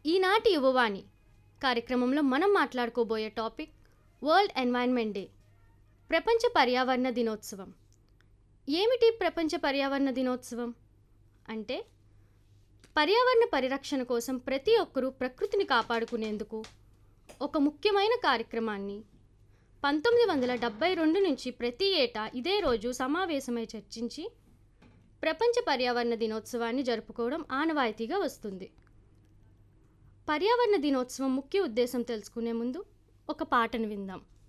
ఈనాటి యువవాణి కార్యక్రమంలో మనం మాట్లాడుకోబోయే టాపిక్ వరల్డ్ ఎన్వైర్న్మెంట్ డే ప్రపంచ పర్యావరణ దినోత్సవం ఏమిటి ప్రపంచ పర్యావరణ దినోత్సవం అంటే పర్యావరణ పరిరక్షణ కోసం ప్రతి ఒక్కరూ ప్రకృతిని కాపాడుకునేందుకు ఒక ముఖ్యమైన కార్యక్రమాన్ని పంతొమ్మిది వందల డెబ్బై రెండు నుంచి ప్రతి ఏటా ఇదే రోజు సమావేశమై చర్చించి ప్రపంచ పర్యావరణ దినోత్సవాన్ని జరుపుకోవడం ఆనవాయితీగా వస్తుంది పర్యావరణ దినోత్సవం ముఖ్య ఉద్దేశం తెలుసుకునే ముందు ఒక పాటను విందాం